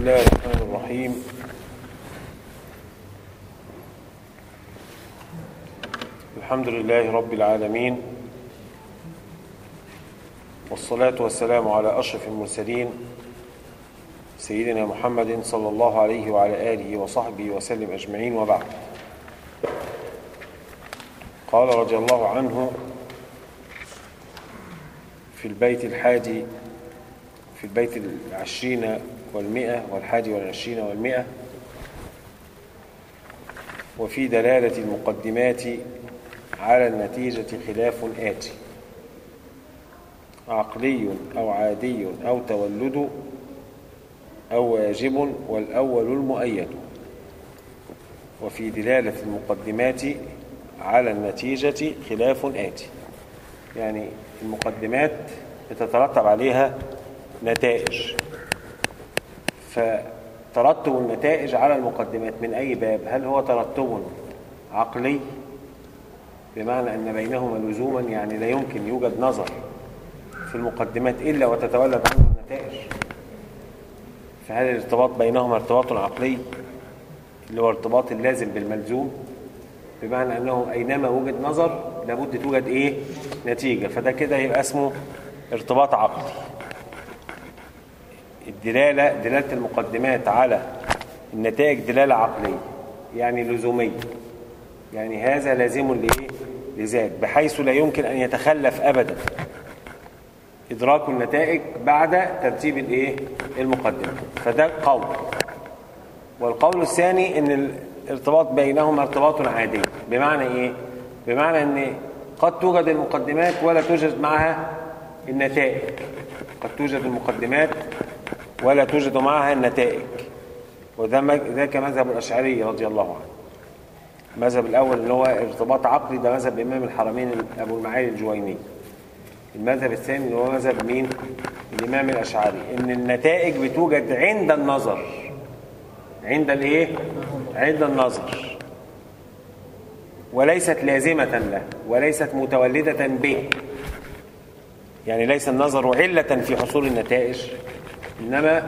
الله الرحمن الرحيم الحمد لله رب العالمين والصلاة والسلام على أشرف المرسلين سيدنا محمد صلى الله عليه وعلى آله وصحبه وسلم أجمعين وبعد قال رضي الله عنه في البيت الحادي في البيت العشرين والمئة والحادي والعشرين والمئة وفي دلالة المقدمات على النتيجة خلاف آتي عقلي أو عادي أو تولد أو واجب والأول المؤيد وفي دلالة المقدمات على النتيجة خلاف آتي يعني المقدمات يتترتب عليها نتائج فترتب النتائج على المقدمات من أي باب هل هو ترتب عقلي بمعنى أن بينهما لزوما يعني لا يمكن يوجد نظر في المقدمات إلا وتتولد عنه النتائج فهل الارتباط بينهما ارتباط عقلي اللي هو ارتباط اللازم بالملزوم بمعنى أنه أينما وجد نظر لابد توجد إيه نتيجة فده كده يبقى اسمه ارتباط عقلي الدلالة دلالة المقدمات على النتائج دلالة عقلية يعني لزومية يعني هذا لازم لإيه لذاك بحيث لا يمكن أن يتخلف أبدا إدراك النتائج بعد ترتيب الإيه المقدمة فده قول والقول الثاني أن الارتباط بينهما ارتباط عادي بمعنى إيه بمعنى أن قد توجد المقدمات ولا توجد معها النتائج قد توجد المقدمات ولا توجد معها النتائج وذاك مذهب الأشعري رضي الله عنه المذهب الأول اللي هو ارتباط عقلي ده مذهب إمام الحرمين أبو المعالي الجويني المذهب الثاني اللي هو مذهب مين الإمام الأشعري إن النتائج بتوجد عند النظر عند الإيه عند النظر وليست لازمة له وليست متولدة به يعني ليس النظر علة في حصول النتائج إنما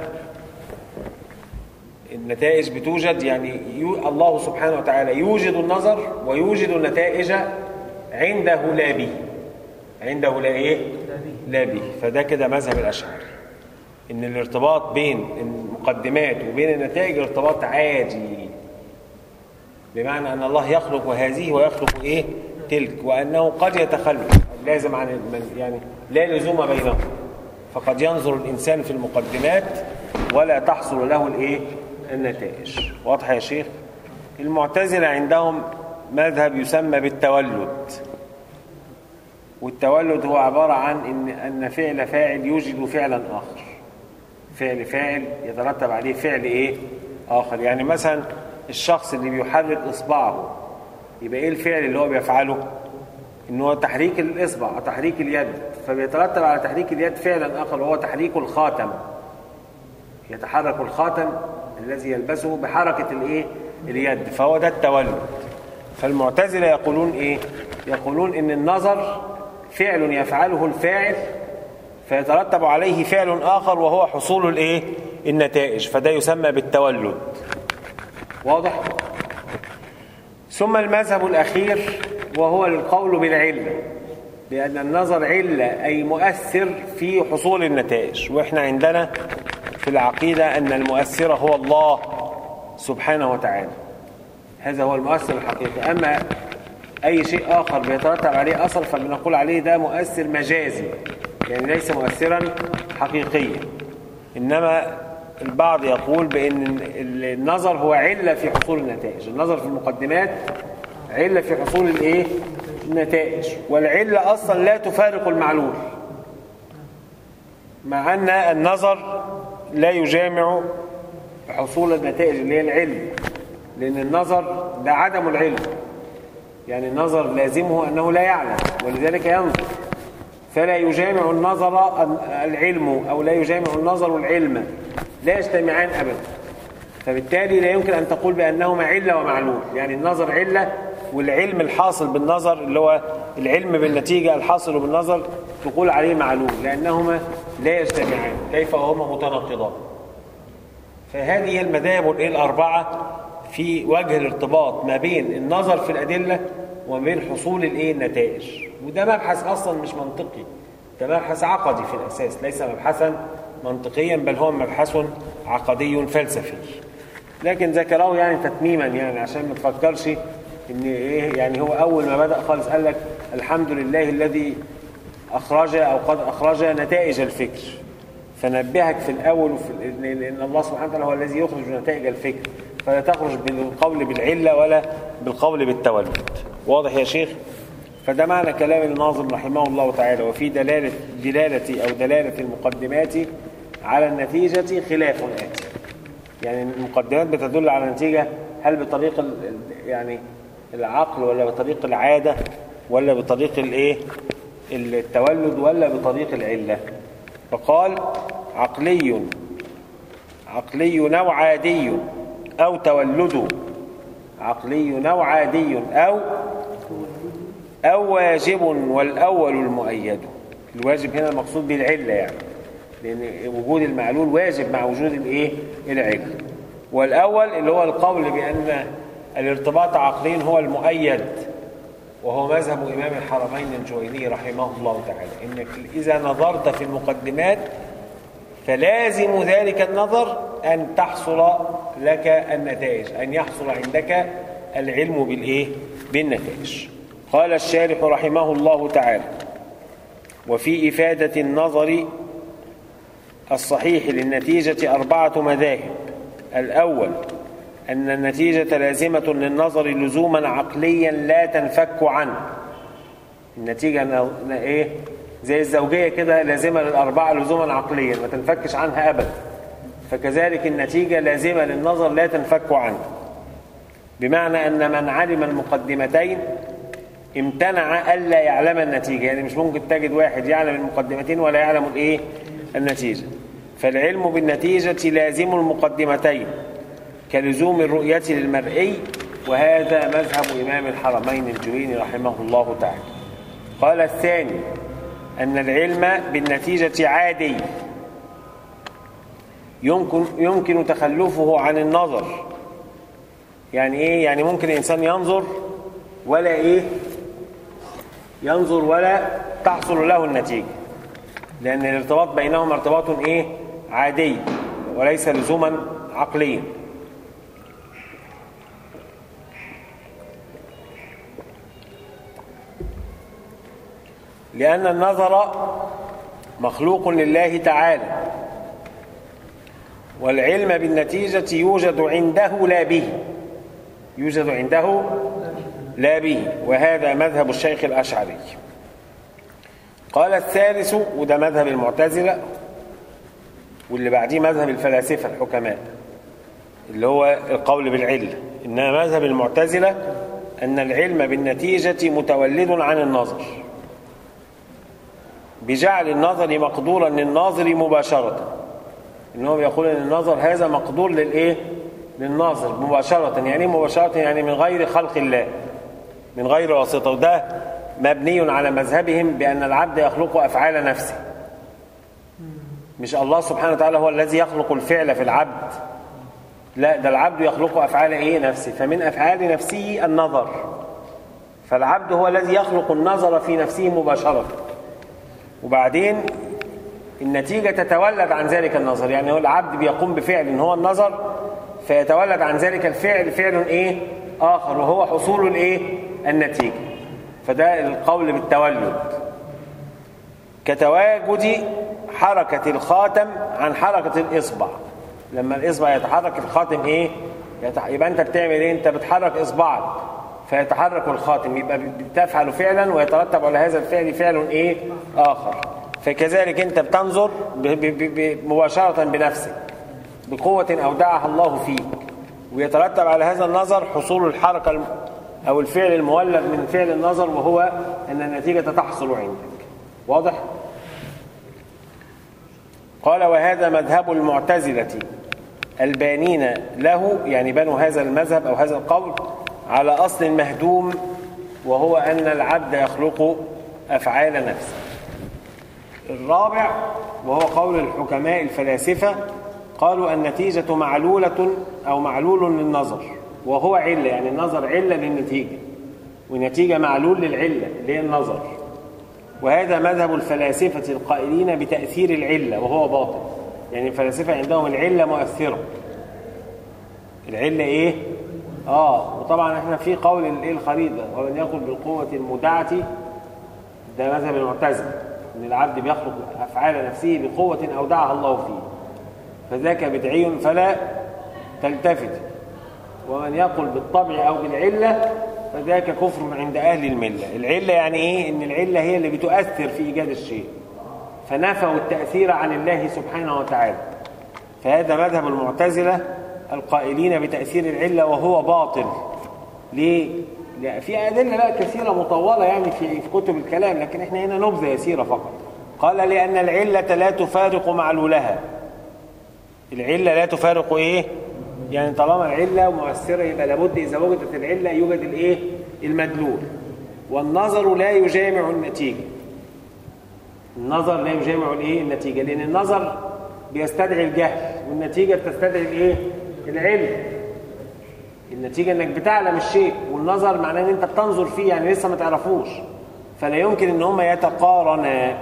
النتائج بتوجد يعني يو الله سبحانه وتعالى يوجد النظر ويوجد النتائج عنده لا به عنده لا ايه لا به فده كده مذهب الاشعري ان الارتباط بين المقدمات وبين النتائج ارتباط عادي بمعنى ان الله يخلق هذه ويخلق ايه تلك وانه قد يتخلف لازم عن يعني لا لزوم بينهم فقد ينظر الانسان في المقدمات ولا تحصل له الايه النتائج واضح يا شيخ المعتزله عندهم مذهب يسمى بالتولد والتولد هو عبارة عن إن أن فعل فاعل يوجد فعلا آخر فعل فاعل يترتب عليه فعل إيه آخر يعني مثلا الشخص اللي بيحرك إصبعه يبقى إيه الفعل اللي هو بيفعله إن هو تحريك الإصبع أو تحريك اليد فبيترتب على تحريك اليد فعلا آخر وهو تحريك الخاتم يتحرك الخاتم الذي يلبسه بحركة الإيه اليد فهو ده التولد فالمعتزلة يقولون إيه يقولون إن النظر فعل يفعله الفاعل فيترتب عليه فعل آخر وهو حصول الايه النتائج فده يسمى بالتولد واضح ثم المذهب الأخير وهو القول بالعلة لأن النظر علة أي مؤثر في حصول النتائج وإحنا عندنا في العقيدة أن المؤثر هو الله سبحانه وتعالى هذا هو المؤثر الحقيقي أما أي شيء آخر بيترتب عليه أثر فبنقول عليه ده مؤثر مجازي يعني ليس مؤثرا حقيقيا إنما البعض يقول بأن النظر هو علة في حصول النتائج النظر في المقدمات علة في حصول الايه النتائج والعلة أصلا لا تفارق المعلول مع أن النظر لا يجامع حصول النتائج اللي هي العلم لأن النظر ده عدم العلم يعني النظر لازمه أنه لا يعلم ولذلك ينظر فلا يجامع النظر العلم أو لا يجامع النظر العلم لا يجتمعان أبدا فبالتالي لا يمكن أن تقول بأنهما علة ومعلول يعني النظر علة والعلم الحاصل بالنظر اللي هو العلم بالنتيجة الحاصل بالنظر تقول عليه معلول لأنهما لا يجتمعان كيف وهما متناقضان فهذه هي المذاهب الإيه الأربعة في وجه الارتباط ما بين النظر في الأدلة وما بين حصول الإيه النتائج وده مبحث أصلا مش منطقي ده مبحث عقدي في الأساس ليس مبحثا منطقيا بل هو مبحث عقدي فلسفي لكن ذكره يعني تتميما يعني عشان ما تفكرش ان ايه يعني هو اول ما بدا خالص قال لك الحمد لله الذي اخرج او قد اخرج نتائج الفكر فنبهك في الاول وفي ال- لان الله سبحانه وتعالى هو الذي يخرج نتائج الفكر فلا تخرج بالقول بالعله ولا بالقول بالتولد واضح يا شيخ فده معنى كلام الناظم رحمه الله تعالى وفي دلاله دلاله او دلاله المقدمات على النتيجه خلاف اتي يعني المقدمات بتدل على نتيجة هل بطريق ال- ال- يعني العقل ولا بطريق العادة ولا بطريق الايه التولد ولا بطريق العلة فقال عقلي عقلي أو عادي أو تولد عقلي أو عادي أو أو واجب والأول المؤيد الواجب هنا المقصود بالعلة يعني لأن وجود المعلول واجب مع وجود الإيه؟ العلة والأول اللي هو القول بأن الارتباط عقليا هو المؤيد وهو مذهب إمام الحرمين الجويني رحمه الله تعالى إنك إذا نظرت في المقدمات فلازم ذلك النظر أن تحصل لك النتائج أن يحصل عندك العلم بالإيه؟ بالنتائج قال الشارح رحمه الله تعالى وفي إفادة النظر الصحيح للنتيجة أربعة مذاهب الأول أن النتيجة لازمة للنظر لزوما عقليا لا تنفك عنه النتيجة ن- ن- إيه زي الزوجية كده لازمة للأربعة لزوما عقليا ما تنفكش عنها أبدا فكذلك النتيجة لازمة للنظر لا تنفك عنه بمعنى أن من علم المقدمتين امتنع ألا يعلم النتيجة يعني مش ممكن تجد واحد يعلم المقدمتين ولا يعلم الإيه النتيجة فالعلم بالنتيجة لازم المقدمتين كلزوم الرؤية للمرئي وهذا مذهب إمام الحرمين الجويني رحمه الله تعالى قال الثاني أن العلم بالنتيجة عادي يمكن يمكن تخلفه عن النظر يعني ايه يعني ممكن الانسان ينظر ولا ايه ينظر ولا تحصل له النتيجه لان الارتباط بينهما ارتباط ايه عادي وليس لزوما عقليا لان النظر مخلوق لله تعالى والعلم بالنتيجة يوجد عنده لا به يوجد عنده لا به وهذا مذهب الشيخ الأشعري قال الثالث وده مذهب المعتزلة واللي بعديه مذهب الفلاسفة الحكماء اللي هو القول بالعلة إنما مذهب المعتزلة أن العلم بالنتيجة متولد عن النظر بجعل النظر مقدورا للناظر مباشرة انهم يقول ان النظر هذا مقدور للايه للناظر مباشرة يعني ايه مباشرة يعني من غير خلق الله من غير واسطة وده مبني على مذهبهم بأن العبد يخلق أفعال نفسه مش الله سبحانه وتعالى هو الذي يخلق الفعل في العبد لا ده العبد يخلق أفعال إيه نفسه فمن أفعال نفسه النظر فالعبد هو الذي يخلق النظر في نفسه مباشرة وبعدين النتيجة تتولد عن ذلك النظر يعني هو العبد بيقوم بفعل هو النظر فيتولد عن ذلك الفعل فعل ايه آخر وهو حصول الايه النتيجة فده القول بالتولد كتواجد حركة الخاتم عن حركة الإصبع لما الإصبع يتحرك الخاتم إيه يتح... يبقى أنت بتعمل إيه أنت بتحرك إصبعك فيتحرك الخاتم يبقى بتفعل فعلا ويترتب على هذا الفعل فعل إيه آخر فكذلك أنت بتنظر ب... ب... ب... مباشرة بنفسك بقوة أودعها الله فيك ويترتب على هذا النظر حصول الحركة الم... أو الفعل المولد من فعل النظر وهو أن النتيجة تحصل عندك واضح؟ قال وهذا مذهب المعتزلة البانين له يعني بنوا هذا المذهب أو هذا القول على أصل مهدوم وهو أن العبد يخلق أفعال نفسه الرابع وهو قول الحكماء الفلاسفة قالوا النتيجة معلولة أو معلول للنظر وهو علة يعني النظر علة للنتيجة والنتيجة معلول للعلة اللي هي النظر وهذا مذهب الفلاسفة القائلين بتأثير العلة وهو باطل يعني الفلاسفة عندهم العلة مؤثرة العلة إيه؟ آه وطبعا احنا في قول الإيه الخريطة ومن يقول بالقوة المدعة ده مذهب المعتزلة إن العبد بيخلق أفعال نفسه بقوة أودعها الله فيه فذاك بدعي فلا تلتفت ومن يقول بالطبع أو بالعلة فذاك كفر عند أهل الملة العلة يعني إيه؟ إن العلة هي اللي بتؤثر في إيجاد الشيء فنفوا التأثير عن الله سبحانه وتعالى فهذا مذهب المعتزلة القائلين بتأثير العلة وهو باطل ليه؟ لا في أدلة بقى كثيرة مطولة يعني في في كتب الكلام لكن احنا هنا نبذة يسيرة فقط قال لأن العلة لا تفارق معلولها العلة لا تفارق إيه؟ يعني طالما العلة مؤثرة يبقى لابد إذا وجدت العلة يوجد الإيه؟ المدلول والنظر لا يجامع النتيجة النظر لا يجامع الإيه؟ النتيجة لأن النظر بيستدعي الجهل والنتيجة بتستدعي الإيه؟ العلم النتيجة انك بتعلم الشيء والنظر معناه ان انت بتنظر فيه يعني لسه ما تعرفوش فلا يمكن ان هما يتقارنا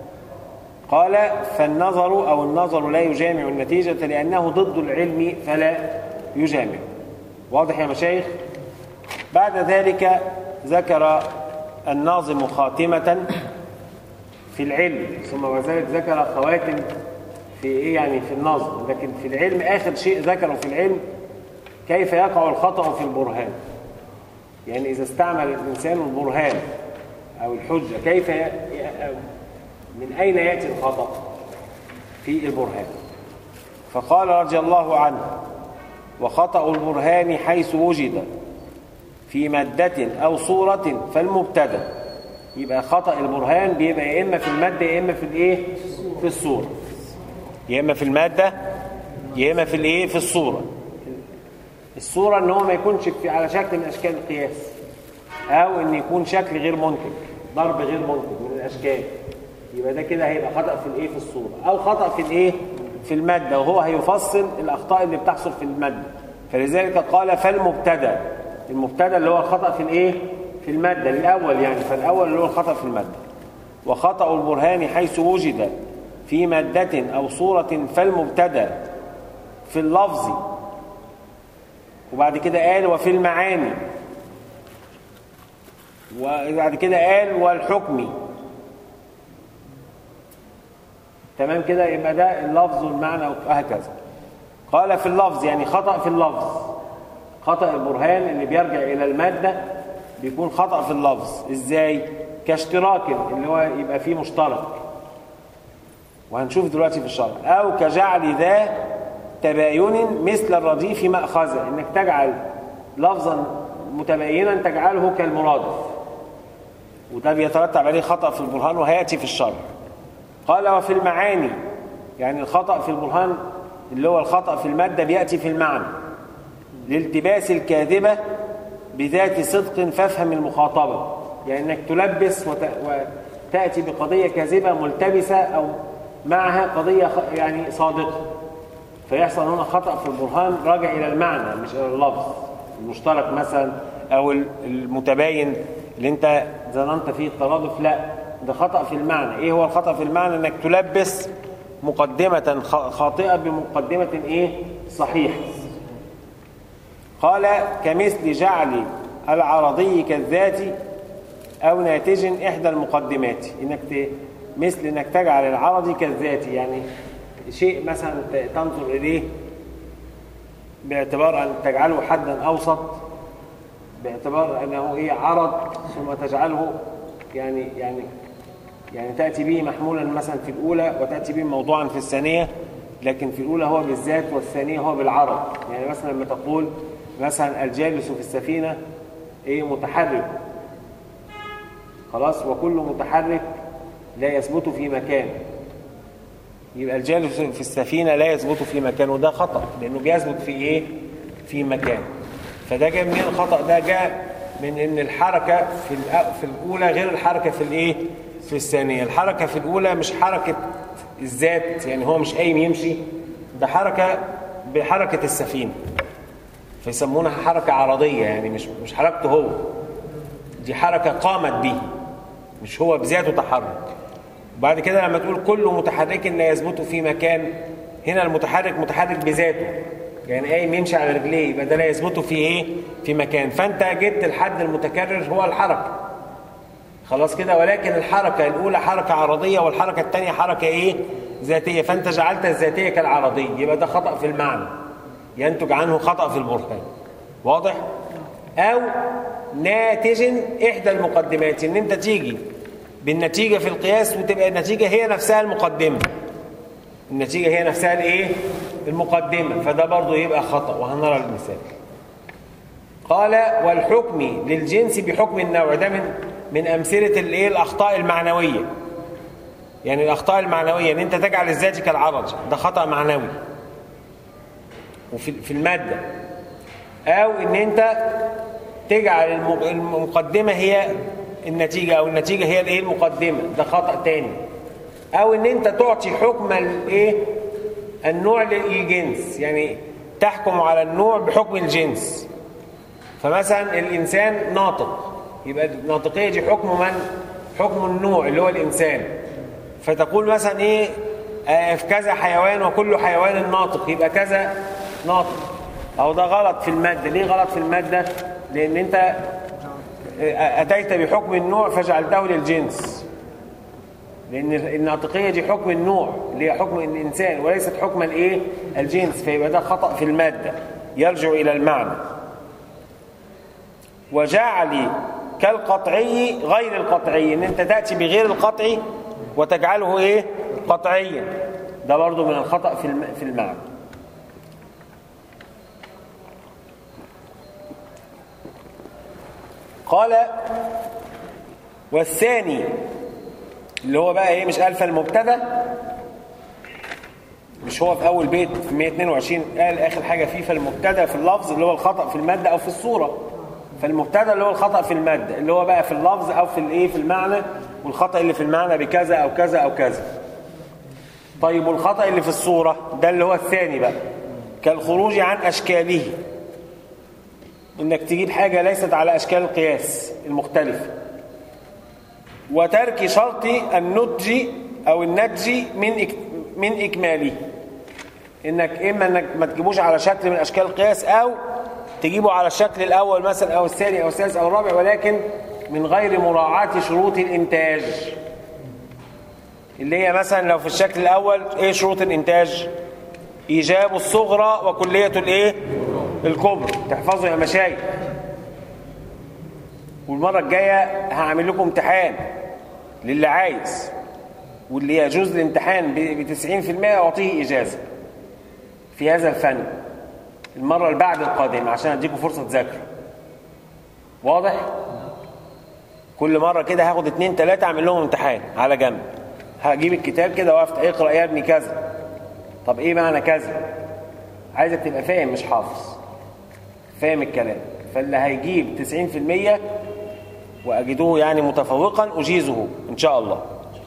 قال فالنظر او النظر لا يجامع النتيجة لانه ضد العلم فلا يجامع واضح يا مشايخ بعد ذلك ذكر الناظم خاتمة في العلم ثم وذلك ذكر خواتم في ايه يعني في النظم لكن في العلم اخر شيء ذكره في العلم كيف يقع الخطأ في البرهان يعني إذا استعمل الإنسان البرهان أو الحجة كيف ي... من أين يأتي الخطأ في البرهان فقال رضي الله عنه وخطأ البرهان حيث وجد في مادة أو صورة فالمبتدا يبقى خطأ البرهان بيبقى يا إما في المادة يا إما في الإيه في الصورة يا إما في المادة يا إما في الإيه في الصورة الصورة ان هو ما يكونش في على شكل من اشكال القياس او ان يكون شكل غير منتج ضرب غير منتج من الاشكال يبقى ده كده هيبقى خطأ في الايه في الصورة او خطأ في الايه في المادة وهو هيفصل الاخطاء اللي بتحصل في المادة فلذلك قال فالمبتدا المبتدا اللي هو الخطأ في الايه في المادة الاول يعني فالاول اللي هو الخطأ في المادة وخطأ البرهان حيث وجد في مادة او صورة فالمبتدا في اللفظ وبعد كده قال وفي المعاني وبعد كده قال والحكم تمام كده يبقى ده اللفظ والمعنى وهكذا قال في اللفظ يعني خطأ في اللفظ خطأ البرهان اللي بيرجع إلى المادة بيكون خطأ في اللفظ إزاي كاشتراك اللي هو يبقى فيه مشترك وهنشوف دلوقتي في الشرح أو كجعل ذا تباين مثل الرديف مأخذة انك تجعل لفظا متباينا تجعله كالمرادف وده بيترتب عليه خطأ في البرهان وهيأتي في الشرح قال وفي المعاني يعني الخطأ في البرهان اللي هو الخطأ في المادة بيأتي في المعنى لالتباس الكاذبة بذات صدق فافهم المخاطبة يعني انك تلبس وت... وتأتي بقضية كاذبة ملتبسة أو معها قضية يعني صادقة فيحصل هنا خطأ في البرهان راجع إلى المعنى مش إلى اللفظ المشترك مثلا أو المتباين اللي أنت ظننت فيه الترادف لا ده خطأ في المعنى إيه هو الخطأ في المعنى إنك تلبس مقدمة خاطئة بمقدمة إيه صحيح قال كمثل جعل العرضي كالذات أو ناتج إحدى المقدمات إنك ت... مثل إنك تجعل العرضي كالذات يعني شيء مثلا تنظر إليه باعتبار أن تجعله حدا أوسط باعتبار أنه إيه عرض ثم تجعله يعني يعني يعني تأتي به محمولا مثلا في الأولى وتأتي به موضوعا في الثانية لكن في الأولى هو بالذات والثانية هو بالعرض يعني مثلا لما تقول مثلا الجالس في السفينة إيه متحرك خلاص وكل متحرك لا يثبت في مكان يبقى الجالس في السفينة لا يثبت في مكان وده خطأ لأنه بيثبت في إيه؟ في مكان فده جاء منين الخطأ ده جاء من إن الحركة في في الأولى غير الحركة في الإيه؟ في الثانية الحركة في الأولى مش حركة الذات يعني هو مش قايم يمشي ده حركة بحركة السفينة فيسمونها حركة عرضية يعني مش مش حركته هو دي حركة قامت به مش هو بذاته تحرك وبعد كده لما تقول كل متحرك لا يثبت في مكان هنا المتحرك متحرك بذاته يعني قايم يمشي على رجليه يبقى ده لا يثبت في ايه في مكان فانت جبت الحد المتكرر هو الحركه خلاص كده ولكن الحركه الاولى حركه عرضيه والحركه الثانيه حركه ايه ذاتيه فانت جعلت الذاتيه كالعرضيه يبقى ده خطا في المعنى ينتج عنه خطا في البرهان واضح او ناتج احدى المقدمات ان انت تيجي بالنتيجه في القياس وتبقى النتيجه هي نفسها المقدمه النتيجه هي نفسها الايه المقدمه فده برضه يبقى خطا وهنرى المثال قال والحكم للجنس بحكم النوع ده من من امثله الايه الاخطاء المعنويه يعني الاخطاء المعنويه ان انت تجعل الذات كالعرج ده خطا معنوي وفي في الماده او ان انت تجعل المقدمه هي النتيجه او النتيجه هي الايه المقدمه ده خطا تاني او ان انت تعطي حكم الايه النوع للجنس يعني تحكم على النوع بحكم الجنس فمثلا الانسان ناطق يبقى الناطقيه دي حكم من حكم النوع اللي هو الانسان فتقول مثلا ايه آه في كذا حيوان وكل حيوان ناطق يبقى كذا ناطق او ده غلط في الماده ليه غلط في الماده لان انت اتيت بحكم النوع فجعلته للجنس لان الناطقيه دي حكم النوع اللي هي حكم الانسان وليست حكم الايه الجنس فيبقى ده خطا في الماده يرجع الى المعنى وجعل كالقطعي غير القطعي ان انت تاتي بغير القطعي وتجعله ايه قطعيا ده برضو من الخطا في في المعنى قال والثاني اللي هو بقى ايه مش الف المبتدا مش هو في اول بيت في 122 قال اخر حاجه فيه فالمبتدا في اللفظ اللي هو الخطا في الماده او في الصوره فالمبتدا اللي هو الخطا في الماده اللي هو بقى في اللفظ او في الايه في المعنى والخطا اللي في المعنى بكذا او كذا او كذا طيب والخطا اللي في الصوره ده اللي هو الثاني بقى كالخروج عن اشكاله انك تجيب حاجه ليست على اشكال القياس المختلفه وترك شرط النتج او النتج من إك من اكماله انك اما انك ما تجيبوش على شكل من اشكال القياس او تجيبه على الشكل الاول مثلا او الثاني او الثالث او الرابع ولكن من غير مراعاه شروط الانتاج اللي هي مثلا لو في الشكل الاول ايه شروط الانتاج ايجاب الصغرى وكليه الايه الكبرى تحفظوا يا مشايخ والمره الجايه هعمل لكم امتحان للي عايز واللي يجوز الامتحان ب 90% اعطيه اجازه في هذا الفن المره اللي بعد القادمه عشان اديكم فرصه تذاكروا واضح كل مره كده هاخد اتنين تلاته اعمل لهم امتحان على جنب هجيب الكتاب كده وافتح اقرا يا ابني كذا طب ايه معنى كذا عايزك تبقى فاهم مش حافظ فاهم الكلام فاللي هيجيب 90% واجده يعني متفوقا اجيزه ان شاء الله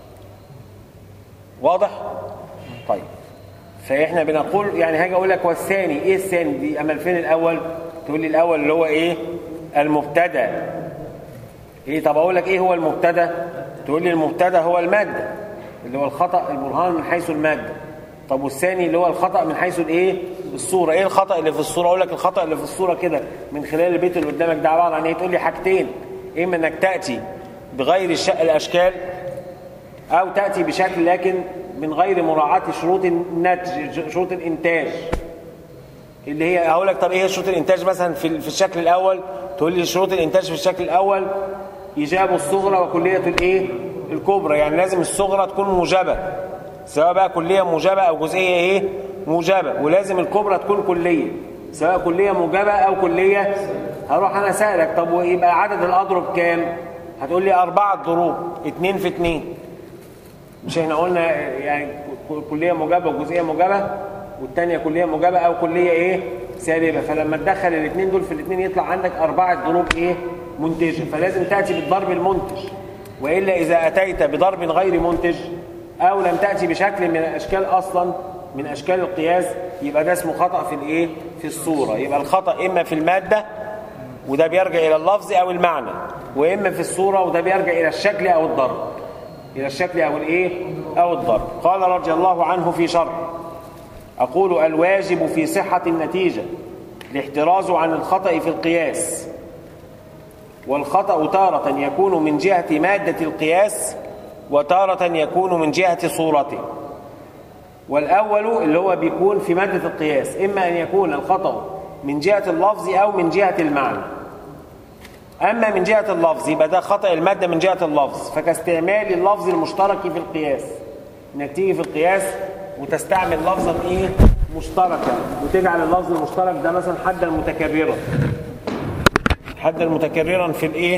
واضح طيب فاحنا بنقول يعني هاجي اقول لك والثاني ايه الثاني دي اما فين الاول تقول لي الاول اللي هو ايه المبتدا ايه طب اقول لك ايه هو المبتدا تقول لي المبتدا هو الماده اللي هو الخطا البرهان من حيث الماده طب والثاني اللي هو الخطا من حيث الايه الصوره ايه الخطا اللي في الصوره اقول لك الخطا اللي في الصوره كده من خلال البيت اللي قدامك ده عباره عن ايه تقول لي حاجتين اما انك تاتي بغير الشق الاشكال او تاتي بشكل لكن من غير مراعاه شروط النتج شروط الانتاج اللي هي هقول لك طب ايه شروط الانتاج مثلا في في الشكل الاول تقول لي شروط الانتاج في الشكل الاول ايجاب الصغرى وكليه الايه الكبرى يعني لازم الصغرى تكون موجبه سواء بقى كليه موجبه او جزئيه ايه موجبه ولازم الكبرى تكون كليه سواء كليه موجبه او كليه هروح انا اسالك طب ويبقى عدد الاضرب كام هتقول لي اربعه ضروب اتنين في اتنين مش احنا قلنا يعني كليه موجبه وجزئيه موجبه والثانيه كليه موجبه او كليه ايه سالبه فلما تدخل الاثنين دول في الاثنين يطلع عندك اربعه ضروب ايه منتجه فلازم تاتي بالضرب المنتج والا اذا اتيت بضرب غير منتج او لم تاتي بشكل من الاشكال اصلا من اشكال القياس يبقى ده اسمه خطأ في الايه في الصورة يبقى الخطأ اما في المادة وده بيرجع الى اللفظ او المعنى واما في الصورة وده بيرجع الى الشكل او الضرب الى الشكل او الايه او الضرب قال رضي الله عنه في شرح اقول الواجب في صحة النتيجة الاحتراز عن الخطأ في القياس والخطأ تارة يكون من جهة مادة القياس وتارة يكون من جهة صورته والأول اللي هو بيكون في مادة القياس إما أن يكون الخطأ من جهة اللفظ أو من جهة المعنى أما من جهة اللفظ يبقى ده خطأ المادة من جهة اللفظ فكاستعمال اللفظ المشترك في القياس إنك تيجي في القياس وتستعمل لفظا إيه مشتركا وتجعل اللفظ المشترك ده مثلا حدا متكررا حدا متكررا في الايه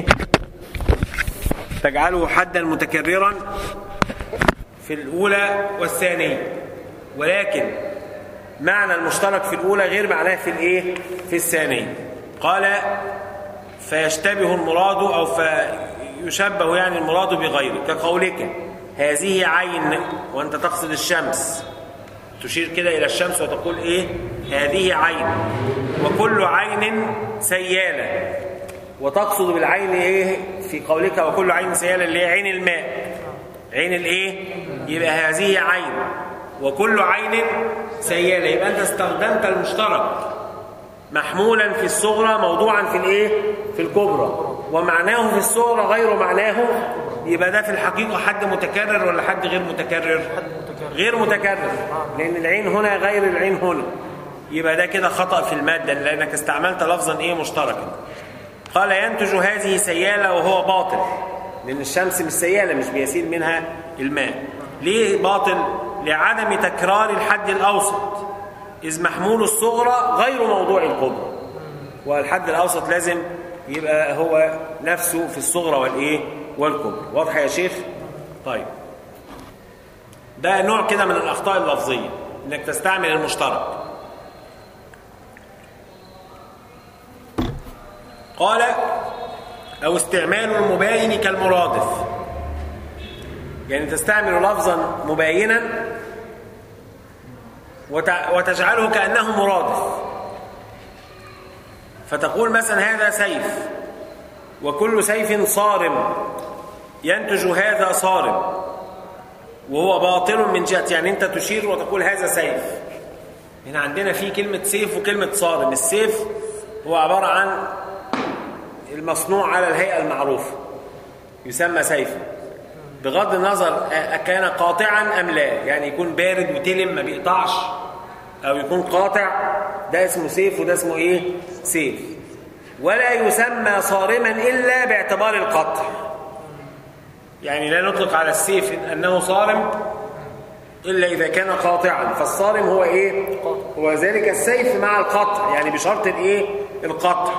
تجعله حدا متكررا في الاولى والثانيه ولكن معنى المشترك في الاولى غير معناه في الايه في الثانيه قال فيشتبه المراد او فيشبه يعني المراد بغيره كقولك هذه عين وانت تقصد الشمس تشير كده الى الشمس وتقول ايه هذه عين وكل عين سياله وتقصد بالعين ايه في قولك وكل عين سياله اللي هي عين الماء عين الايه يبقى هذه عين وكل عين سياله يبقى انت استخدمت المشترك محمولا في الصغرى موضوعا في الايه في الكبرى ومعناه في الصغرى غير معناه يبقى ده في الحقيقه حد متكرر ولا حد غير متكرر غير متكرر لان العين هنا غير العين هنا يبقى ده كده خطا في الماده لانك استعملت لفظا ايه مشتركا قال ينتج هذه سيالة وهو باطل لأن الشمس مش سيالة مش بيسيل منها الماء ليه باطل؟ لعدم تكرار الحد الأوسط إذ محمول الصغرى غير موضوع الكبرى والحد الأوسط لازم يبقى هو نفسه في الصغرى والإيه؟ والكبرى واضح يا شيخ؟ طيب ده نوع كده من الأخطاء اللفظية إنك تستعمل المشترك قال أو استعمال المباين كالمرادف يعني تستعمل لفظا مباينا وتجعله كأنه مرادف فتقول مثلا هذا سيف وكل سيف صارم ينتج هذا صارم وهو باطل من جهة يعني أنت تشير وتقول هذا سيف هنا عندنا في كلمة سيف وكلمة صارم السيف هو عبارة عن المصنوع على الهيئة المعروفة يسمى سيفا بغض النظر كان قاطعا أم لا يعني يكون بارد وتلم ما بيقطعش أو يكون قاطع ده اسمه سيف وده اسمه إيه سيف ولا يسمى صارما إلا باعتبار القطع يعني لا نطلق على السيف أنه صارم إلا إذا كان قاطعا فالصارم هو إيه هو ذلك السيف مع القطع يعني بشرط الإيه القطع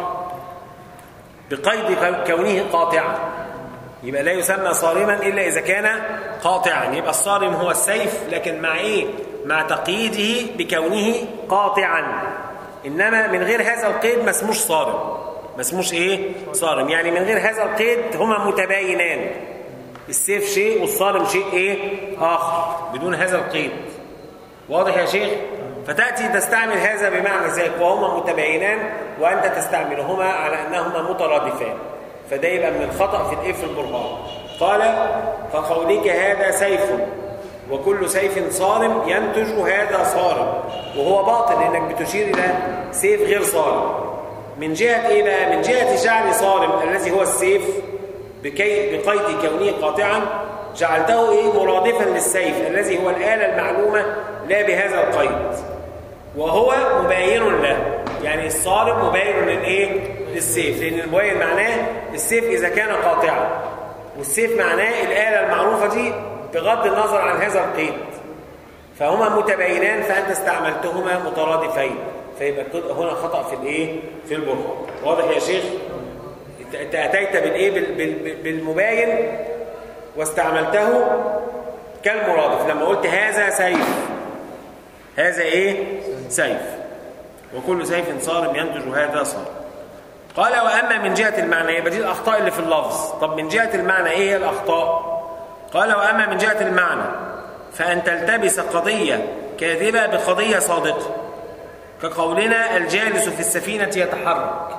بقيد كونه قاطعا يبقى لا يسمى صارما إلا إذا كان قاطعا يبقى الصارم هو السيف لكن مع إيه مع تقييده بكونه قاطعا إنما من غير هذا القيد ما اسموش صارم ما اسموش إيه صارم يعني من غير هذا القيد هما متباينان السيف شيء والصارم شيء إيه آخر بدون هذا القيد واضح يا شيخ فتأتي تستعمل هذا بمعنى ذلك وهما متباينان وأنت تستعملهما على أنهما مترادفان فده يبقى من الخطأ في الإيه في البرهان قال فقولك هذا سيف وكل سيف صارم ينتج هذا صارم وهو باطل لأنك بتشير إلى سيف غير صارم من جهة إيه بقى؟ من جهة جعل صارم الذي هو السيف بكي بقيد كونه قاطعا جعلته إيه مرادفا للسيف الذي هو الآلة المعلومة لا بهذا القيد وهو مباين له يعني الصارم مباين للايه للسيف لان المبين معناه السيف اذا كان قاطعا والسيف معناه الاله المعروفه دي بغض النظر عن هذا القيد فهما متباينان فانت استعملتهما مترادفين فيبقى هنا خطا في الايه في البرهان واضح يا شيخ انت اتيت بالايه بالمباين واستعملته كالمرادف لما قلت هذا سيف هذا ايه سيف وكل سيف صارم ينتج هذا صارم قال واما من جهه المعنى يبقى دي الاخطاء اللي في اللفظ طب من جهه المعنى ايه هي الاخطاء قال واما من جهه المعنى فان تلتبس قضيه كاذبة بقضية صادقة كقولنا الجالس في السفينة يتحرك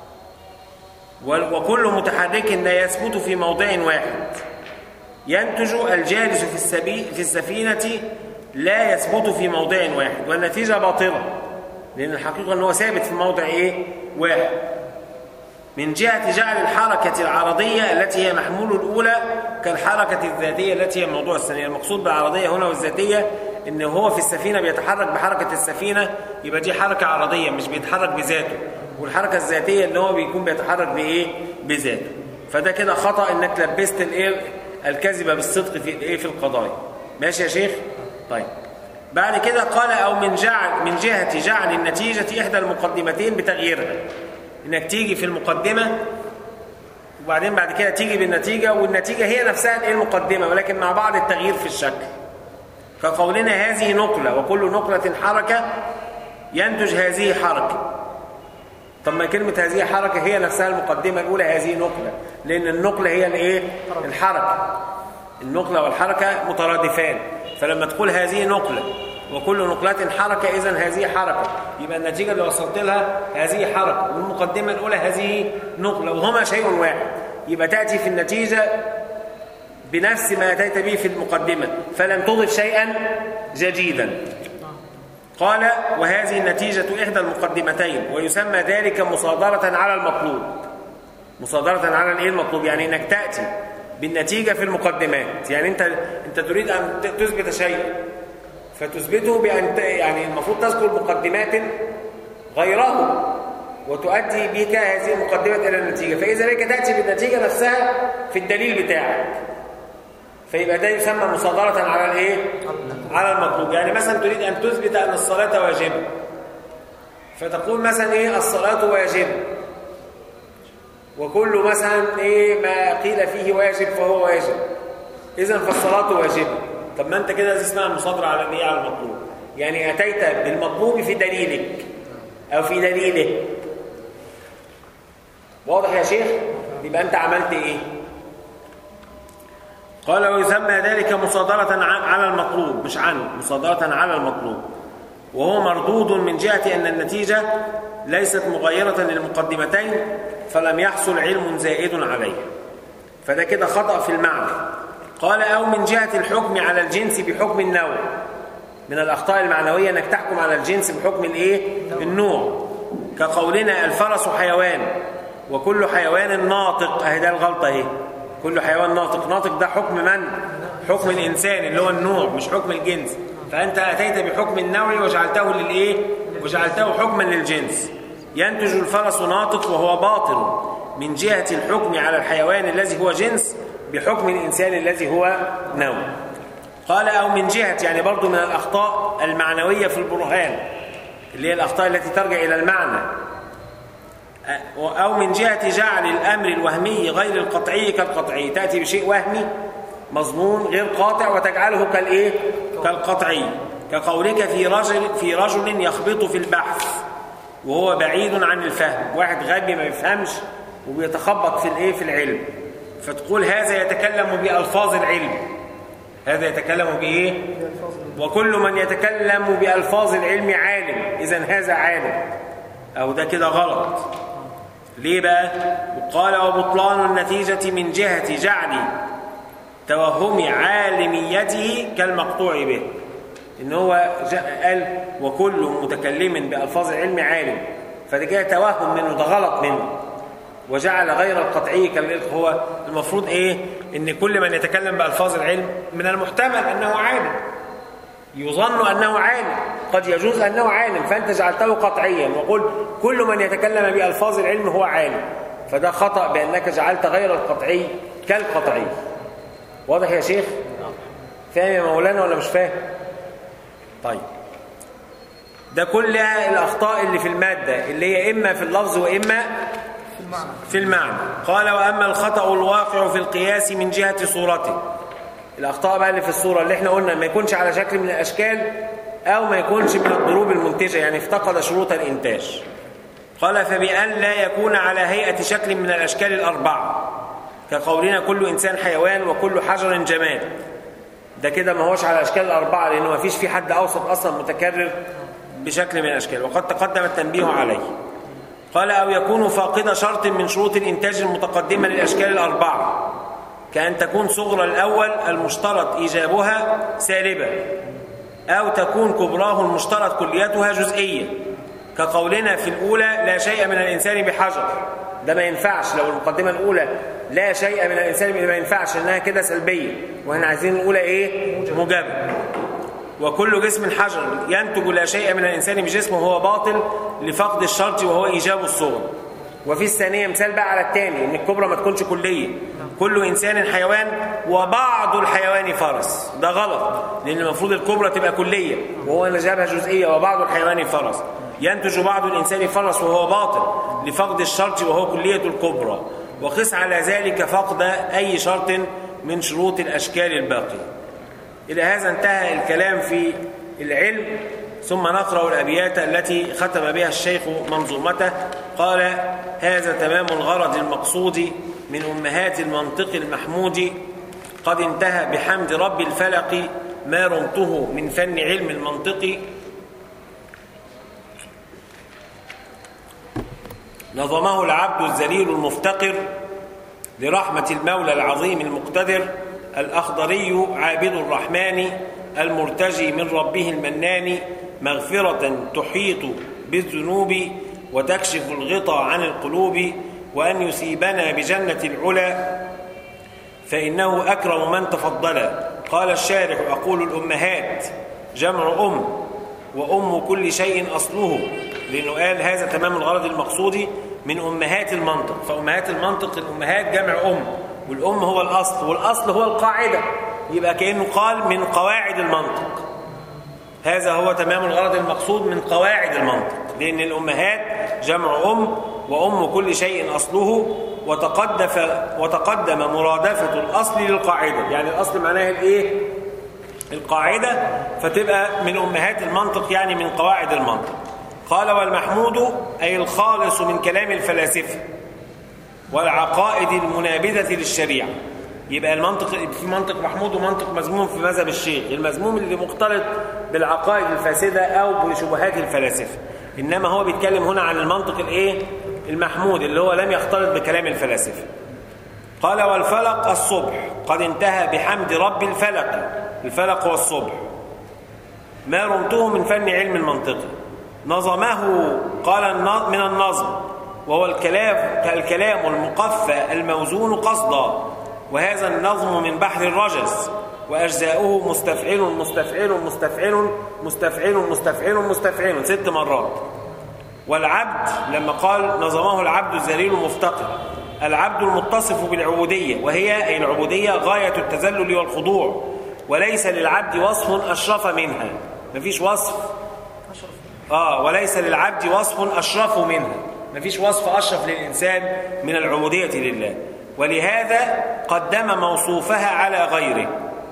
وكل متحرك لا يثبت في موضع واحد ينتج الجالس في, السبي في السفينة لا يثبت في موضع واحد والنتيجة باطلة لأن الحقيقة أنه ثابت في موضع إيه؟ واحد من جهة جعل الحركة العرضية التي هي محمول الأولى كالحركة الذاتية التي هي موضوع الثانية المقصود بالعرضية هنا والذاتية إن هو في السفينة بيتحرك بحركة السفينة يبقى دي حركة عرضية مش بيتحرك بذاته والحركة الذاتية إن هو بيكون بيتحرك بإيه؟ بذاته فده كده خطأ إنك لبست الإيه؟ الكذبة بالصدق في الإيه؟ في القضايا ماشي يا شيخ؟ طيب بعد كده قال أو من جعل من جهة جعل النتيجة إحدى المقدمتين بتغييرها إنك تيجي في المقدمة وبعدين بعد كده تيجي بالنتيجة والنتيجة هي نفسها إيه المقدمة ولكن مع بعض التغيير في الشكل كقولنا هذه نقلة وكل نقلة حركة ينتج هذه حركة طب ما كلمة هذه حركة هي نفسها المقدمة الأولى هذه نقلة لأن النقلة هي الإيه؟ الحركة النقلة والحركة مترادفان فلما تقول هذه نقلة وكل نقلة حركة إذا هذه حركة يبقى النتيجة اللي وصلت لها هذه حركة والمقدمة الأولى هذه نقلة وهما شيء واحد يبقى تأتي في النتيجة بنفس ما أتيت به في المقدمة فلم تضف شيئا جديدا قال وهذه النتيجة إحدى المقدمتين ويسمى ذلك مصادرة على المطلوب مصادرة على الإيه المطلوب يعني إنك تأتي بالنتيجة في المقدمات يعني أنت أنت تريد أن تثبت شيء فتثبته بأن يعني المفروض تذكر مقدمات غيره وتؤدي بك هذه المقدمة إلى النتيجة فإذا بك تأتي بالنتيجة نفسها في الدليل بتاعك فيبقى ده يسمى مصادرة على الايه؟ على المطلوب يعني مثلا تريد أن تثبت أن الصلاة واجبة فتقول مثلا ايه الصلاة واجبة وكل مثلا ايه ما قيل فيه واجب فهو واجب اذا فالصلاة واجبة طب ما انت كده اسمها المصادرة على الايه على المطلوب يعني اتيت بالمطلوب في دليلك او في دليله واضح يا شيخ يبقى انت عملت ايه قال ويسمى ذلك مصادرة على المطلوب مش عنه مصادرة على المطلوب وهو مردود من جهة أن النتيجة ليست مغيرة للمقدمتين فلم يحصل علم زائد عليه فده كده خطأ في المعنى قال أو من جهة الحكم على الجنس بحكم النوع من الأخطاء المعنوية أنك تحكم على الجنس بحكم الإيه؟ النوع كقولنا الفرس حيوان وكل حيوان ناطق أهي ده الغلطة اهي كل حيوان ناطق ناطق ده حكم من؟ حكم الإنسان اللي هو النوع مش حكم الجنس فأنت أتيت بحكم النوع وجعلته للإيه؟ وجعلته حكما للجنس ينتج الفرس ناطق وهو باطل من جهة الحكم على الحيوان الذي هو جنس بحكم الإنسان الذي هو نوع قال أو من جهة يعني برضو من الأخطاء المعنوية في البرهان اللي هي الأخطاء التي ترجع إلى المعنى أو من جهة جعل الأمر الوهمي غير القطعي كالقطعي تأتي بشيء وهمي مظنون غير قاطع وتجعله كالإيه؟ كالقطعي كقولك في رجل في رجل يخبط في البحث وهو بعيد عن الفهم واحد غبي ما يفهمش وبيتخبط في الايه في العلم فتقول هذا يتكلم بألفاظ العلم هذا يتكلم بإيه وكل من يتكلم بألفاظ العلم عالم إذا هذا عالم أو ده كده غلط ليه بقى قال وبطلان النتيجة من جهة جعل توهم عالميته كالمقطوع به ان هو قال وكل متكلم بألفاظ العلم عالم فده كده توهم منه ده غلط منه وجعل غير القطعي كالإلق هو المفروض ايه ان كل من يتكلم بألفاظ العلم من المحتمل انه عالم يظن انه عالم قد يجوز انه عالم فانت جعلته قطعيا وقل كل من يتكلم بألفاظ العلم هو عالم فده خطأ بأنك جعلت غير القطعي كالقطعي واضح يا شيخ فاهم يا مولانا ولا مش فاهم طيب ده كل الأخطاء اللي في المادة اللي هي إما في اللفظ وإما في المعنى قال وأما الخطأ الواقع في القياس من جهة صورته الأخطاء بقى اللي في الصورة اللي احنا قلنا ما يكونش على شكل من الأشكال أو ما يكونش من الضروب المنتجة يعني افتقد شروط الإنتاج قال فبأن لا يكون على هيئة شكل من الأشكال الأربعة كقولنا كل إنسان حيوان وكل حجر جماد ده كده ما هوش على الاشكال الاربعه لانه ما فيش في حد اوسط اصلا متكرر بشكل من الاشكال وقد تقدم التنبيه عليه قال او يكون فاقد شرط من شروط الانتاج المتقدمه للاشكال الاربعه كأن تكون صغرى الأول المشترط إيجابها سالبة أو تكون كبراه المشترط كليتها جزئية كقولنا في الأولى لا شيء من الإنسان بحجر ده ما ينفعش لو المقدمة الأولى لا شيء من الإنسان ما ينفعش لأنها كده سلبية وإحنا عايزين الأولى إيه؟ موجبة وكل جسم حجر ينتج لا شيء من الإنسان بجسمه وهو باطل لفقد الشرط وهو إيجاب الصغر وفي الثانية مثال بقى على الثاني إن الكبرى ما تكونش كلية كل إنسان حيوان وبعض الحيوان فرس ده غلط لأن المفروض الكبرى تبقى كلية وهو اللي جابها جزئية وبعض الحيوان فرس ينتج بعض الإنسان فرس وهو باطل لفقد الشرط وهو كلية الكبرى وقس على ذلك فقد أي شرط من شروط الأشكال الباقية إلى هذا انتهى الكلام في العلم ثم نقرأ الأبيات التي ختم بها الشيخ منظومته قال هذا تمام الغرض المقصود من أمهات المنطق المحمود قد انتهى بحمد رب الفلق ما رمته من فن علم المنطق نظمه العبد الذليل المفتقر لرحمة المولى العظيم المقتدر الأخضري عابد الرحمن المرتجي من ربه المنان مغفرة تحيط بالذنوب وتكشف الغطى عن القلوب وأن يثيبنا بجنة العلا فإنه أكرم من تفضل قال الشارح أقول الأمهات جمع أم وأم كل شيء أصله لأنه قال هذا تمام الغرض المقصود من أمهات المنطق فأمهات المنطق الأمهات جمع أم والأم هو الأصل والأصل هو القاعدة يبقى كأنه قال من قواعد المنطق هذا هو تمام الغرض المقصود من قواعد المنطق لأن الأمهات جمع أم وأم كل شيء أصله وتقدف وتقدم مرادفة الأصل للقاعدة يعني الأصل معناها الإيه؟ القاعدة فتبقى من أمهات المنطق يعني من قواعد المنطق قال والمحمود أي الخالص من كلام الفلاسفة والعقائد المنابذة للشريعة يبقى المنطق في منطق محمود ومنطق مذموم في مذهب الشيخ المذموم اللي مختلط بالعقائد الفاسدة أو بشبهات الفلاسفة إنما هو بيتكلم هنا عن المنطق الإيه؟ المحمود اللي هو لم يختلط بكلام الفلاسفة قال والفلق الصبح قد انتهى بحمد رب الفلق الفلق والصبح ما رمته من فن علم المنطق نظمه قال من النظم وهو الكلام الكلام المقفى الموزون قصدا وهذا النظم من بحر الرجز وأجزاؤه مستفعل مستفعل مستفعل مستفعل مستفعل مستفعل ست مرات والعبد لما قال نظمه العبد الذليل المفتقر العبد المتصف بالعبودية وهي أي العبودية غاية التذلل والخضوع وليس للعبد وصف أشرف منها مفيش وصف آه وليس للعبد وصف أشرف منها مفيش وصف أشرف للإنسان من العبودية لله ولهذا قدم موصوفها على غيره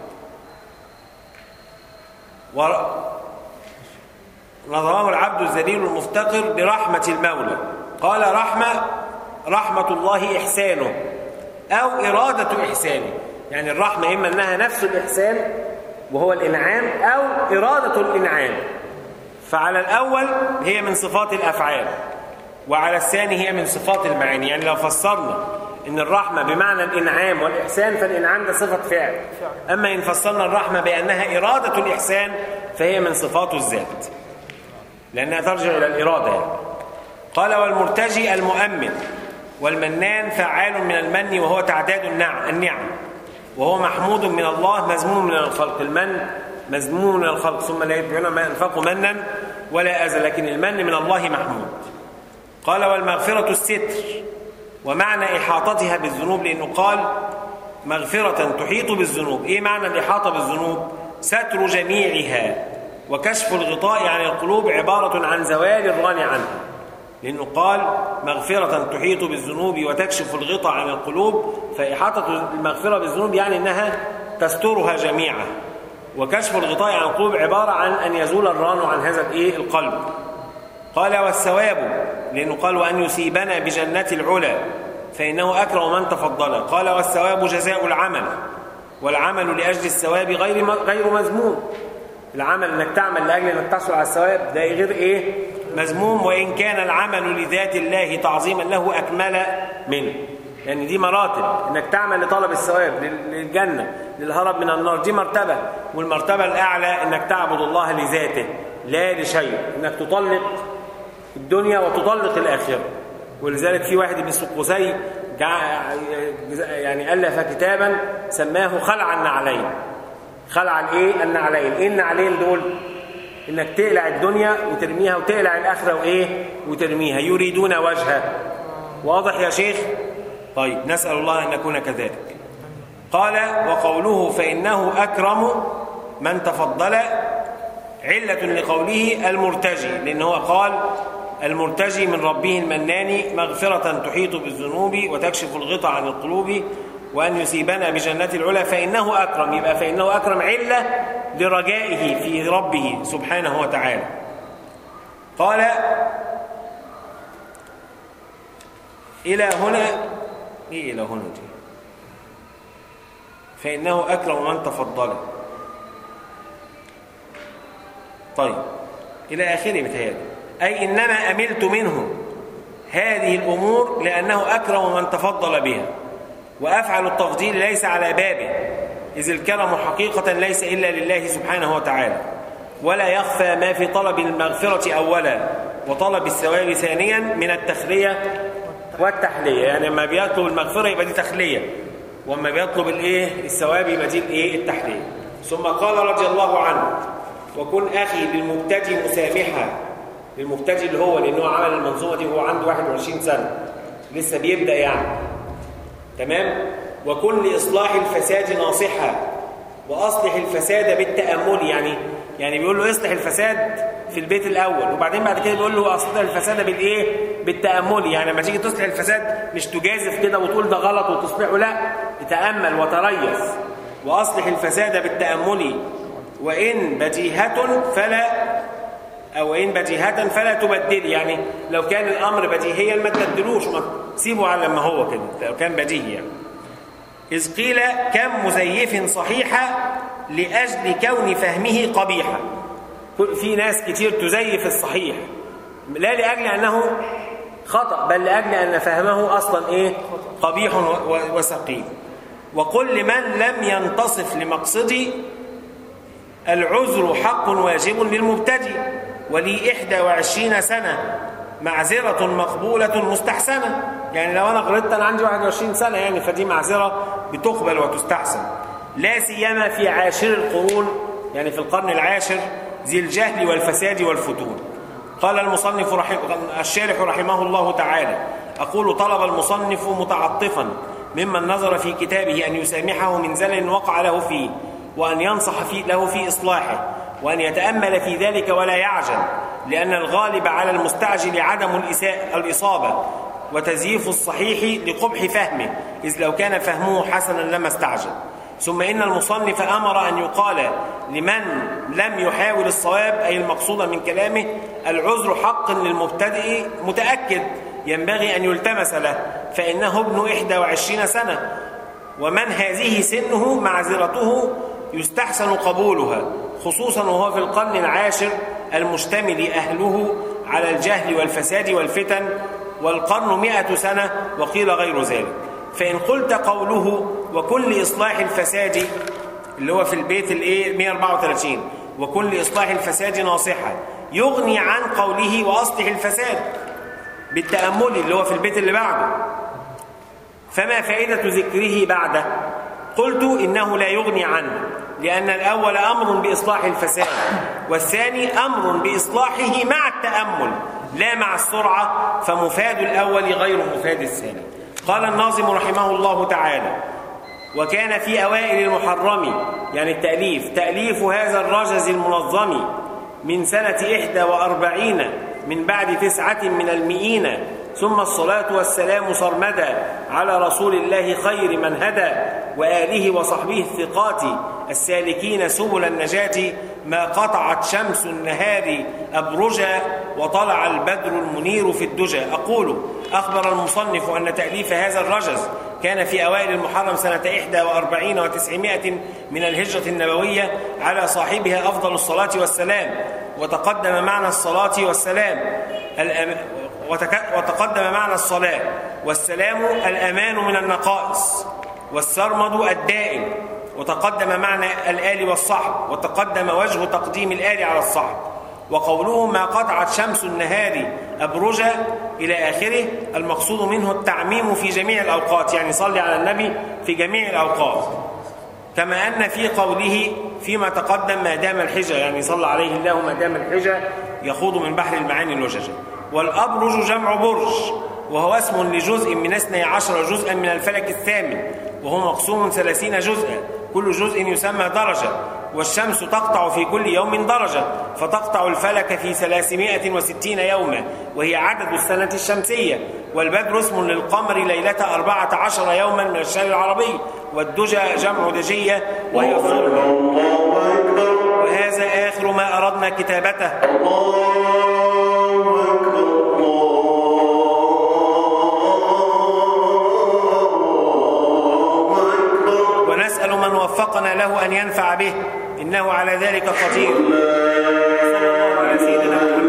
ونظمه العبد الذليل المفتقر برحمة المولى قال رحمة رحمة الله إحسانه أو إرادة إحسانه يعني الرحمة إما أنها نفس الإحسان وهو الإنعام أو إرادة الإنعام فعلى الأول هي من صفات الأفعال وعلى الثاني هي من صفات المعاني يعني لو فسرنا ان الرحمة بمعنى الإنعام والإحسان فالإنعام ده صفة فعل أما إن فسرنا الرحمة بأنها إرادة الإحسان فهي من صفات الذات لأنها ترجع إلى الإرادة يعني. قال والمرتجي المؤمن والمنان فعال من المن وهو تعداد النعم وهو محمود من الله مذموم من الخلق المن مذموم من الخلق ثم لا يتبعون ما أنفقوا منا ولا أذى لكن المن من الله محمود قال والمغفرة الستر ومعنى إحاطتها بالذنوب لأنه قال مغفرة تحيط بالذنوب إيه معنى الإحاطة بالذنوب ستر جميعها وكشف الغطاء عن القلوب عبارة عن زوال الران عنها لأنه قال مغفرة تحيط بالذنوب وتكشف الغطاء عن القلوب فإحاطة المغفرة بالذنوب يعني أنها تسترها جميعا وكشف الغطاء عن القلوب عبارة عن أن يزول الران عن هذا الإيه القلب قال والثواب لأنه قال وأن يثيبنا بجنات العلا فإنه أكرم من تفضل قال والثواب جزاء العمل والعمل لأجل الثواب غير غير مذموم العمل انك تعمل لاجل انك تحصل على الثواب ده غير ايه مذموم وان كان العمل لذات الله تعظيما له اكمل منه يعني دي مراتب انك تعمل لطلب الثواب للجنه للهرب من النار دي مرتبه والمرتبه الاعلى انك تعبد الله لذاته لا لشيء انك تطلق الدنيا وتطلق الاخره ولذلك في واحد ابن قصي يعني الف كتابا سماه خلع النعلين خلع الايه النعلين ايه النعلين دول انك تقلع الدنيا وترميها وتقلع الاخره وايه وترميها يريدون وجهه واضح يا شيخ طيب نسال الله ان نكون كذلك قال وقوله فانه اكرم من تفضل عله لقوله المرتجي لان هو قال المرتجي من ربه المنان مغفرة تحيط بالذنوب وتكشف الغطاء عن القلوب وأن يصيبنا بجنات العلا فإنه أكرم يبقى فإنه أكرم علة لرجائه في ربه سبحانه وتعالى قال إلى هنا إيه إلى هنا دي فإنه أكرم من تفضل طيب إلى آخره متهيألي أي إنما أملت منه هذه الأمور لأنه أكرم من تفضل بها وأفعل التفضيل ليس على بابه إذ الكرم حقيقة ليس إلا لله سبحانه وتعالى ولا يخفى ما في طلب المغفرة أولا وطلب الثواب ثانيا من التخلية والتحلية يعني لما بيطلب المغفرة يبقى دي تخلية وما بيطلب الايه الثواب يبقى دي الايه التحلية ثم قال رضي الله عنه وكن أخي للمبتدي مسامحا للمبتدي اللي هو لأنه عمل المنظومة دي وهو عنده 21 سنة لسه بيبدأ يعني تمام وكن لإصلاح الفساد ناصحا وأصلح الفساد بالتأمل يعني يعني بيقول له اصلح الفساد في البيت الأول وبعدين بعد كده بيقول له أصلح الفساد بالإيه بالتأمل يعني لما تيجي تصلح الفساد مش تجازف كده وتقول ده غلط وتصلحه لا تأمل وتريث وأصلح الفساد بالتأمل وإن بديهة فلا أو إن بديهة فلا تبدل يعني لو كان الأمر بديهيا ما تبدلوش ما سيبه على ما هو كده لو كان بديهي يعني. إذ قيل كم مزيف صحيحة لأجل كون فهمه قبيحا في ناس كتير تزيف الصحيح لا لأجل أنه خطأ بل لأجل أن فهمه أصلا إيه قبيح وسقيم وقل لمن لم ينتصف لمقصدي العذر حق واجب للمبتدئ ولي إحدى وعشرين سنة معذرة مقبولة مستحسنة يعني لو أنا غلطت أنا عندي 21 سنة يعني فدي معذرة بتقبل وتستحسن لا سيما في عاشر القرون يعني في القرن العاشر ذي الجهل والفساد والفتون قال المصنف رحم الشارح رحمه الله تعالى أقول طلب المصنف متعطفا ممن نظر في كتابه أن يسامحه من زلل وقع له فيه وأن ينصح في له في إصلاحه وأن يتأمل في ذلك ولا يعجل لأن الغالب على المستعجل عدم الإصابة وتزييف الصحيح لقبح فهمه إذ لو كان فهمه حسنا لما استعجل ثم إن المصنف أمر أن يقال لمن لم يحاول الصواب أي المقصود من كلامه العذر حق للمبتدئ متأكد ينبغي أن يلتمس له فإنه ابن إحدى وعشرين سنة ومن هذه سنه معذرته يستحسن قبولها خصوصا وهو في القرن العاشر المشتمل أهله على الجهل والفساد والفتن والقرن مئة سنة وقيل غير ذلك فإن قلت قوله وكل إصلاح الفساد اللي هو في البيت الايه 134 وكل إصلاح الفساد ناصحة يغني عن قوله وأصلح الفساد بالتأمل اللي هو في البيت اللي بعده فما فائدة ذكره بعده قلت إنه لا يغني عنه لأن الأول أمر بإصلاح الفساد والثاني أمر بإصلاحه مع التأمل لا مع السرعة فمفاد الأول غير مفاد الثاني قال الناظم رحمه الله تعالى وكان في أوائل المحرم يعني التأليف تأليف هذا الرجز المنظم من سنة إحدى وأربعين من بعد تسعة من المئين ثم الصلاة والسلام صرمدا على رسول الله خير من هدى وآله وصحبه الثقات السالكين سبل النجاة ما قطعت شمس النهار أبرجا وطلع البدر المنير في الدجى أقول أخبر المصنف أن تأليف هذا الرجز كان في أوائل المحرم سنة 41 وتسعمائة من الهجرة النبوية على صاحبها أفضل الصلاة والسلام وتقدم معنى الصلاة والسلام الأم... وتك... وتقدم معنى الصلاة والسلام الأمان من النقائص والسرمد الدائم وتقدم معنى الآل والصحب وتقدم وجه تقديم الآل على الصحب وقوله ما قطعت شمس النهار أبرجا إلى آخره المقصود منه التعميم في جميع الأوقات يعني صلي على النبي في جميع الأوقات كما أن في قوله فيما تقدم ما دام الحجة يعني صلى عليه الله ما دام الحجة يخوض من بحر المعاني اللججة والأبرج جمع برج وهو اسم لجزء من اثني عشر جزءا من الفلك الثامن وهو مقسوم ثلاثين جزءا كل جزء يسمى درجة والشمس تقطع في كل يوم درجة فتقطع الفلك في ثلاثمائة وستين يوما وهي عدد السنة الشمسية والبدر اسم للقمر ليلة أربعة عشر يوما من الشهر العربي والدجى جمع دجية وهي الظلمة وهذا آخر ما أردنا كتابته ونسأل من وفقنا له أن ينفع به إنه على ذلك قدير صلى الله على سيدنا محمد